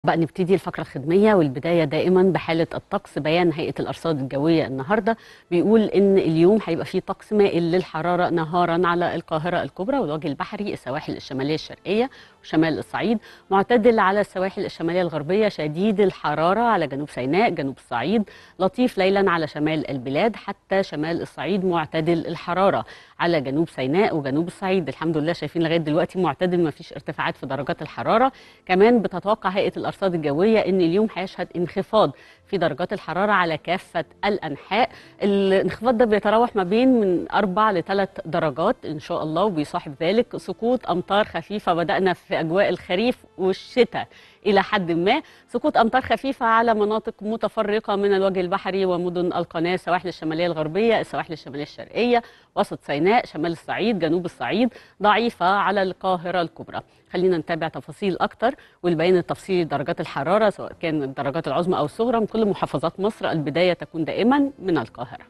بقى نبتدي الفقرة الخدمية والبداية دائما بحالة الطقس بيان هيئة الأرصاد الجوية النهاردة بيقول إن اليوم هيبقى فيه طقس مائل للحرارة نهارا على القاهرة الكبرى والوجه البحري السواحل الشمالية الشرقية وشمال الصعيد معتدل على السواحل الشمالية الغربية شديد الحرارة على جنوب سيناء جنوب الصعيد لطيف ليلا على شمال البلاد حتى شمال الصعيد معتدل الحرارة على جنوب سيناء وجنوب الصعيد الحمد لله شايفين لغاية دلوقتي معتدل ما فيش ارتفاعات في درجات الحرارة كمان بتتوقع هيئة الأرصاد الجوية إن اليوم هيشهد انخفاض في درجات الحرارة على كافة الأنحاء الانخفاض ده بيتراوح ما بين من أربع لثلاث درجات إن شاء الله وبيصاحب ذلك سقوط أمطار خفيفة بدأنا في أجواء الخريف والشتاء إلى حد ما سقوط أمطار خفيفة على مناطق متفرقة من الوجه البحري ومدن القناة السواحل الشمالية الغربية السواحل الشمالية الشرقية وسط سيناء شمال الصعيد جنوب الصعيد ضعيفة على القاهرة الكبرى خلينا نتابع تفاصيل أكتر والبيان التفصيلي درجات الحرارة سواء كان الدرجات العظمى أو الصغرى من كل محافظات مصر البداية تكون دائما من القاهرة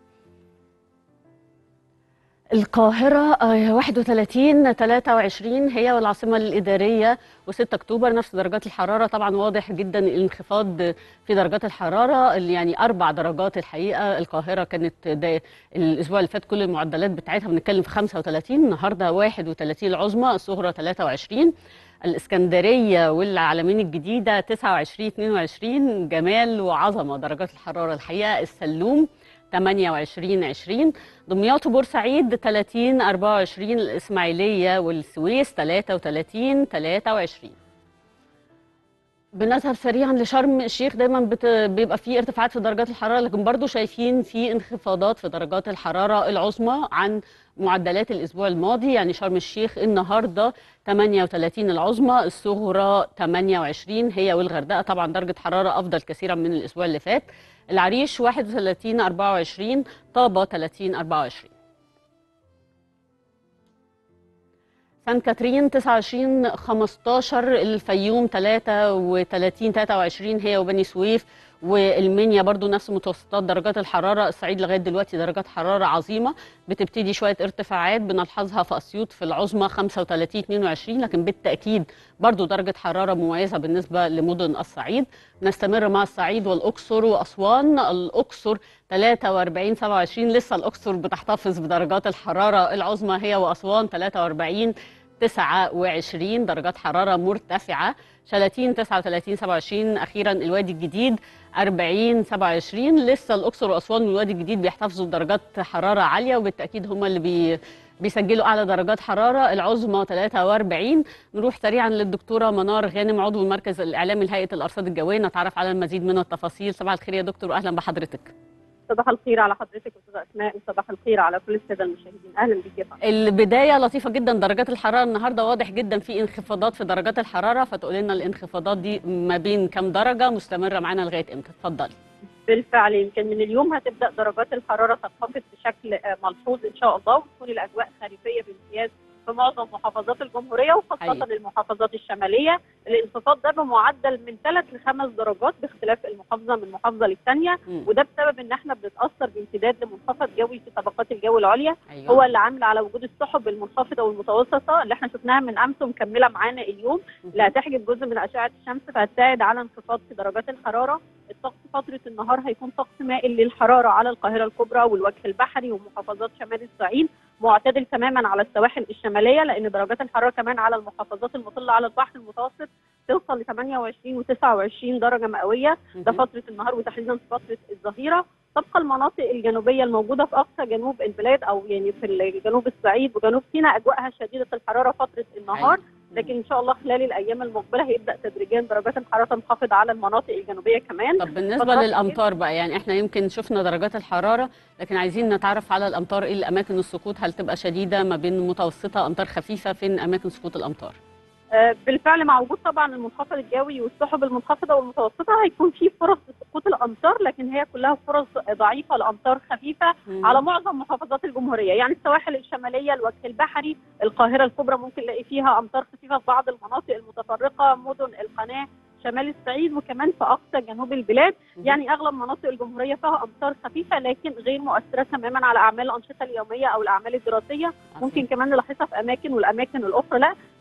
القاهرة آه، 31 23 هي والعاصمة الإدارية و6 أكتوبر نفس درجات الحرارة طبعا واضح جدا الانخفاض في درجات الحرارة اللي يعني أربع درجات الحقيقة القاهرة كانت ده الأسبوع اللي فات كل المعدلات بتاعتها بنتكلم في 35 النهاردة 31 العظمى الصغرى 23 الإسكندرية والعلمين الجديدة 29 22 جمال وعظمة درجات الحرارة الحقيقة السلوم 28 20 دمياط وبورسعيد 30 24 الإسماعيلية والسويس 33 23 بنذهب سريعا لشرم الشيخ دايما بت... بيبقى فيه ارتفاعات في درجات الحراره لكن برضو شايفين في انخفاضات في درجات الحراره العظمى عن معدلات الاسبوع الماضي يعني شرم الشيخ النهارده 38 العظمى الصغرى 28 هي والغردقه طبعا درجه حراره افضل كثيرا من الاسبوع اللي فات العريش 31 24 طابه 30 24 سان كاترين 29 15 الفيوم 33 23 هي وبني سويف والمنيا برضو نفس متوسطات درجات الحرارة الصعيد لغاية دلوقتي درجات حرارة عظيمة بتبتدي شوية ارتفاعات بنلحظها في أسيوط في العظمى 35 22 لكن بالتأكيد برضو درجة حرارة مميزة بالنسبة لمدن الصعيد نستمر مع الصعيد والأقصر وأسوان الأقصر 43 27 لسه الأقصر بتحتفظ بدرجات الحرارة العظمى هي وأسوان 43 29 درجات حرارة مرتفعة شلاتين 39 27 أخيرا الوادي الجديد 40 27 لسه الأقصر وأسوان والوادي الجديد بيحتفظوا بدرجات حرارة عالية وبالتأكيد هم اللي بي بيسجلوا أعلى درجات حرارة العظمى 43 نروح سريعا للدكتورة منار غانم عضو المركز الإعلامي لهيئة الأرصاد الجوية نتعرف على المزيد من التفاصيل صباح الخير يا دكتور وأهلا بحضرتك صباح الخير على حضرتك استاذه اسماء وصباح الخير على كل الساده المشاهدين اهلا بك يا فندم البدايه لطيفه جدا درجات الحراره النهارده واضح جدا في انخفاضات في درجات الحراره فتقول لنا الانخفاضات دي ما بين كام درجه مستمره معانا لغايه امتى اتفضلي بالفعل يمكن من اليوم هتبدا درجات الحراره تنخفض بشكل آه، ملحوظ ان شاء الله وتكون الاجواء خريفيه بامتياز في معظم محافظات الجمهوريه وخاصه حقيقي. المحافظات الشماليه الانخفاض ده بمعدل من 3 ل 5 درجات باختلاف المحافظه من محافظه للثانيه مم. وده بسبب ان احنا بنتاثر بامتداد لمنخفض جوي في طبقات الجو العليا أيوة. هو اللي عامل على وجود السحب المنخفضه والمتوسطه اللي احنا شفناها من امس ومكمله معانا اليوم اللي هتحجب جزء من اشعه الشمس فهتساعد على انخفاض في درجات الحراره الطقس فتره النهار هيكون طقس مائل للحراره على القاهره الكبرى والوجه البحري ومحافظات شمال الصعيد معتدل تماما على السواحل الشماليه لان درجات الحراره كمان على المحافظات المطله على البحر المتوسط توصل ل 28 و29 درجه مئويه ده مهم. فتره النهار وتحديدا في فتره الظهيره تبقى المناطق الجنوبيه الموجوده في اقصى جنوب البلاد او يعني في جنوب الصعيد وجنوب سيناء اجواءها شديده الحراره فتره النهار أيوة. لكن ان شاء الله خلال الايام المقبله هيبدا تدريجيا درجات الحراره تنخفض على المناطق الجنوبيه كمان طب بالنسبه فترات للامطار بقى يعني احنا يمكن شفنا درجات الحراره لكن عايزين نتعرف على الامطار ايه الاماكن السقوط هل تبقى شديده ما بين متوسطه امطار خفيفه فين اماكن سقوط الامطار آه، بالفعل مع وجود طبعا المنخفض الجوي والسحب المنخفضه والمتوسطه هيكون في فرص لسقوط الامطار لكن هي كلها فرص ضعيفه لامطار خفيفه مم. على معظم محافظات الجمهوريه يعني السواحل الشماليه الوجه البحري القاهره الكبرى ممكن نلاقي فيها امطار خفيفه في بعض المناطق المتفرقه مدن القناه شمال الصعيد وكمان في اقصى جنوب البلاد مم. يعني اغلب مناطق الجمهوريه فيها امطار خفيفه لكن غير مؤثره تماما على اعمال الانشطه اليوميه او الاعمال الدراسيه ممكن كمان نلاحظها في اماكن والاماكن الاخرى لا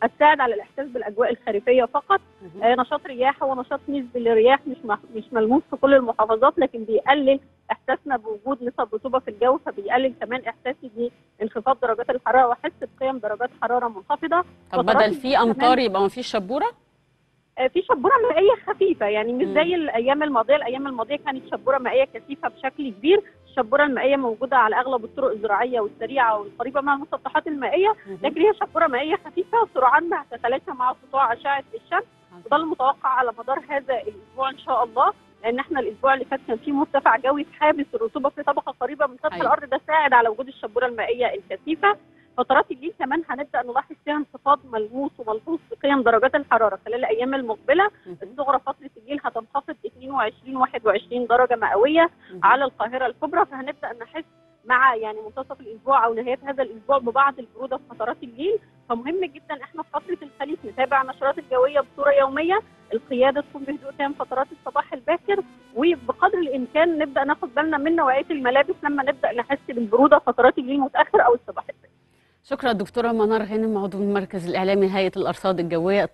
هتساعد على الاحساس بالاجواء الخريفيه فقط مهم. آه، نشاط رياح هو نشاط نسبي للرياح مش مح- مش ملموس في كل المحافظات لكن بيقلل احساسنا بوجود نسب رطوبه في الجو فبيقلل كمان احساسي بانخفاض درجات الحراره واحس بقيم درجات حراره منخفضه طب فترات بدل الليل في امطار يبقى ما فيش شبوره آه، في شبوره مائيه خفيفه يعني مش مم. زي الايام الماضيه الايام الماضيه كانت شبوره مائيه كثيفه بشكل كبير الشبوره المائيه موجوده على اغلب الطرق الزراعيه والسريعه والقريبه من المسطحات المائيه مهم. لكن هي شبوره مائيه خفيفه سرعانها تتلاشى مع سطوع اشعه الشمس وده المتوقع على مدار هذا الاسبوع ان شاء الله لان احنا الاسبوع اللي فات كان في مرتفع جوي حابس الرطوبه في طبقه قريبه من سطح أيوة. الارض ده ساعد على وجود الشبوره المائيه الكثيفه فترات الليل كمان هنبدا نلاحظ فيها انخفاض ملموس وملحوظ في قيم درجات الحراره خلال الايام المقبله مهم. الصغرى فتره الليل هتنخفض 22 21 درجه مئويه مهم. على القاهره الكبرى فهنبدا نحس مع يعني منتصف الاسبوع او نهايه هذا الاسبوع ببعض البروده في فترات الليل فمهم جدا احنا في فتره الخريف نتابع النشرات الجويه بصوره يوميه القياده تكون بهدوء تام فترات الصباح الباكر وبقدر الامكان نبدا ناخد بالنا من نوعيه الملابس لما نبدا نحس بالبروده فترات الليل متاخر او الصباح الباكر شكرا دكتوره منار غانم عضو المركز الاعلامي لهيئه الارصاد الجويه